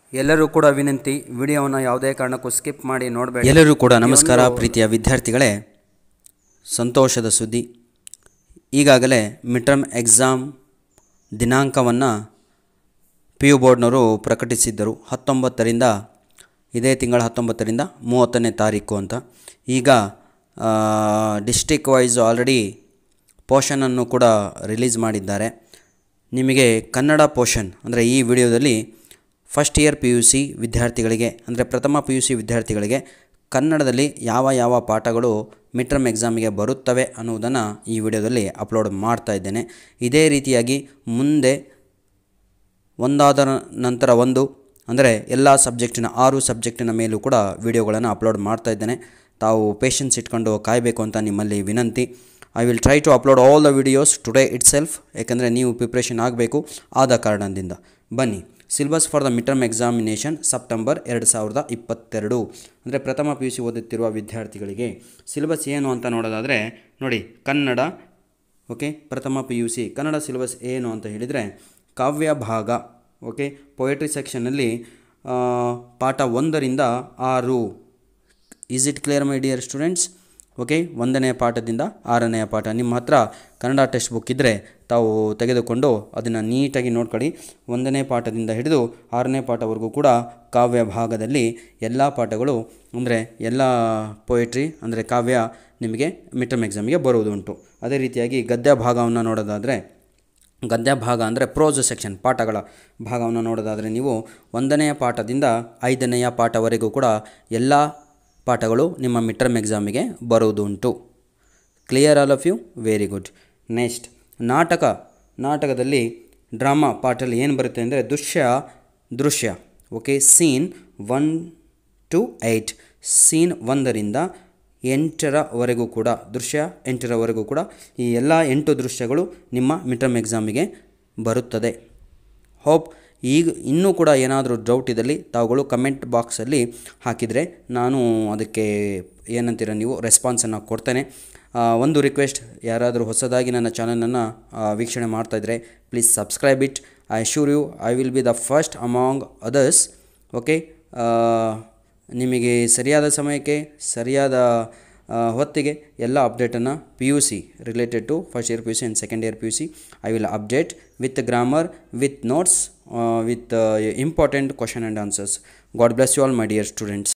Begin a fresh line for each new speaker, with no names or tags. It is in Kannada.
ಎಲ್ಲರೂ ಕೂಡ ವಿನಂತಿ ವಿಡಿಯೋವನ್ನು ಯಾವುದೇ ಕಾರಣಕ್ಕೂ ಸ್ಕಿಪ್ ಮಾಡಿ ನೋಡಬೇಡಿ
ಎಲ್ಲರೂ ಕೂಡ ನಮಸ್ಕಾರ ಪ್ರೀತಿಯ ವಿದ್ಯಾರ್ಥಿಗಳೇ ಸಂತೋಷದ ಸುದ್ದಿ ಈಗಾಗಲೇ ಮಿಡ್ರಮ್ ಎಕ್ಸಾಮ್ ದಿನಾಂಕವನ್ನು ಪಿ ಯು ಬೋರ್ಡ್ನವರು ಪ್ರಕಟಿಸಿದ್ದರು ಹತ್ತೊಂಬತ್ತರಿಂದ ಇದೇ ತಿಂಗಳ ಹತ್ತೊಂಬತ್ತರಿಂದ ಮೂವತ್ತನೇ ತಾರೀಕು ಅಂತ ಈಗ ಡಿಸ್ಟಿಕ್ ವೈಸ್ ಆಲ್ರೆಡಿ ಪೋಷನನ್ನು ಕೂಡ ರಿಲೀಸ್ ಮಾಡಿದ್ದಾರೆ ನಿಮಗೆ ಕನ್ನಡ ಪೋಷನ್ ಅಂದರೆ ಈ ವಿಡಿಯೋದಲ್ಲಿ first year P U C ವಿದ್ಯಾರ್ಥಿಗಳಿಗೆ ಅಂದರೆ ಪ್ರಥಮ ಪಿ ಯು ಸಿ ವಿದ್ಯಾರ್ಥಿಗಳಿಗೆ ಕನ್ನಡದಲ್ಲಿ ಯಾವ ಯಾವ ಪಾಠಗಳು ಮಿಡ್ರಮ್ ಎಕ್ಸಾಮಿಗೆ ಬರುತ್ತವೆ ಅನ್ನುವುದನ್ನು ಈ ವಿಡಿಯೋದಲ್ಲಿ ಅಪ್ಲೋಡ್ ಮಾಡ್ತಾ ಇದ್ದೇನೆ ಇದೇ ರೀತಿಯಾಗಿ ಮುಂದೆ ಒಂದಾದ ನಂತರ ಒಂದು ಅಂದರೆ ಎಲ್ಲ ಸಬ್ಜೆಕ್ಟಿನ ಆರು ಸಬ್ಜೆಕ್ಟಿನ ಮೇಲೂ ಕೂಡ ವಿಡಿಯೋಗಳನ್ನು ಅಪ್ಲೋಡ್ ಮಾಡ್ತಾ ಇದ್ದೇನೆ ತಾವು ಪೇಷನ್ಸ್ ಇಟ್ಕೊಂಡು ಕಾಯಬೇಕು ಅಂತ ನಿಮ್ಮಲ್ಲಿ ವಿನಂತಿ I will try to upload all the videos today itself ಯಾಕೆಂದರೆ ನೀವು ಪ್ರಿಪ್ರೇಷನ್ ಆಗಬೇಕು ಆದ ಕಾರಣದಿಂದ ಬನ್ನಿ syllabus for the midterm examination September ಎರಡು ಸಾವಿರದ ಇಪ್ಪತ್ತೆರಡು ಅಂದರೆ ಪ್ರಥಮ ಪಿ ಯು ಸಿ ಓದುತ್ತಿರುವ ವಿದ್ಯಾರ್ಥಿಗಳಿಗೆ ಸಿಲೆಬಸ್ ಏನು ಅಂತ ನೋಡೋದಾದರೆ ನೋಡಿ ಕನ್ನಡ ಓಕೆ ಪ್ರಥಮ P U C Kannada syllabus ಏನು ಅಂತ ಹೇಳಿದರೆ ಕಾವ್ಯ ಭಾಗ ಓಕೆ ಪೊಯೆಟ್ರಿ ಸೆಕ್ಷನಲ್ಲಿ ಪಾಠ ಒಂದರಿಂದ ಆರು is it clear my dear students okay ಒಂದನೆಯ ಪಾಠದಿಂದ ಆರನೆಯ ಪಾಠ ನಿಮ್ಮ ಹತ್ರ ಕನ್ನಡ ಟೆಕ್ಸ್ಟ್ ಬುಕ್ ಇದ್ದರೆ ತಾವು ತೆಗೆದುಕೊಂಡು ಅದನ್ನು ನೀಟಾಗಿ ನೋಡ್ಕೊಳ್ಳಿ ಒಂದನೇ ಪಾಠದಿಂದ ಹಿಡಿದು ಆರನೇ ಪಾಠವರೆಗೂ ಕೂಡ ಕಾವ್ಯ ಭಾಗದಲ್ಲಿ ಎಲ್ಲ ಪಾಠಗಳು ಅಂದರೆ ಎಲ್ಲ ಪೊಯೆಟ್ರಿ ಅಂದರೆ ಕಾವ್ಯ ನಿಮಗೆ ಮಿಡ್ರಮ್ ಎಕ್ಸಾಮಿಗೆ ಬರುವುದುಂಟು ಅದೇ ರೀತಿಯಾಗಿ ಗದ್ಯ ಭಾಗವನ್ನು ನೋಡೋದಾದರೆ ಗದ್ಯ ಭಾಗ ಅಂದರೆ ಪ್ರೋಸ್ ಸೆಕ್ಷನ್ ಪಾಠಗಳ ಭಾಗವನ್ನು ನೋಡೋದಾದರೆ ನೀವು ಒಂದನೆಯ ಪಾಠದಿಂದ ಐದನೆಯ ಪಾಠವರೆಗೂ ಕೂಡ ಎಲ್ಲ ಪಾಠಗಳು ನಿಮ್ಮ ಮಿಡ್ರಮ್ ಎಕ್ಸಾಮಿಗೆ ಬರುವುದುಂಟು clear all of you very good next ನಾಟಕ ನಾಟಕದಲ್ಲಿ ಡ್ರಾಮಾ ಪಾಠಲ್ಲಿ ಏನು ಬರುತ್ತೆ ಅಂದರೆ ದೃಶ್ಯ ದೃಶ್ಯ okay scene one two eight scene ಒಂದರಿಂದ ಎಂಟರವರೆಗೂ ಕೂಡ ದೃಶ್ಯ ಎಂಟರವರೆಗೂ ಕೂಡ ಈ ಎಲ್ಲ ಎಂಟು ದೃಶ್ಯಗಳು ನಿಮ್ಮ ಮಿಡ್ರಮ್ ಎಕ್ಸಾಮಿಗೆ ಬರುತ್ತದೆ ಹೋಪ್ ಈಗ ಇನ್ನೂ ಕೂಡ ಏನಾದರೂ ಡೌಟ್ ಇದ್ದಲ್ಲಿ ತಾವುಗಳು ಕಮೆಂಟ್ ಬಾಕ್ಸಲ್ಲಿ ಹಾಕಿದರೆ ನಾನು ಅದಕ್ಕೆ ಏನಂತೀರ ನೀವು ರೆಸ್ಪಾನ್ಸನ್ನು ಕೊಡ್ತೇನೆ ಆ, ಒಂದು ರಿಕ್ವೆಸ್ಟ್ ಯಾರಾದರೂ ಹೊಸದಾಗಿ ನನ್ನ ಚಾನಲನ್ನು ವೀಕ್ಷಣೆ ಮಾಡ್ತಾಯಿದ್ರೆ please subscribe it I sure you I will be the first among others okay ನಿಮಗೆ ಸರಿಯಾದ ಸಮಯಕ್ಕೆ ಸರಿಯಾದ ಆ, ಹೊತ್ತಿಗೆ ಎಲ್ಲ ಅಪ್ಡೇಟನ್ನು P U C related to first year P U C and second year P U C I will update with grammar with notes with important question and answers God bless you all my dear students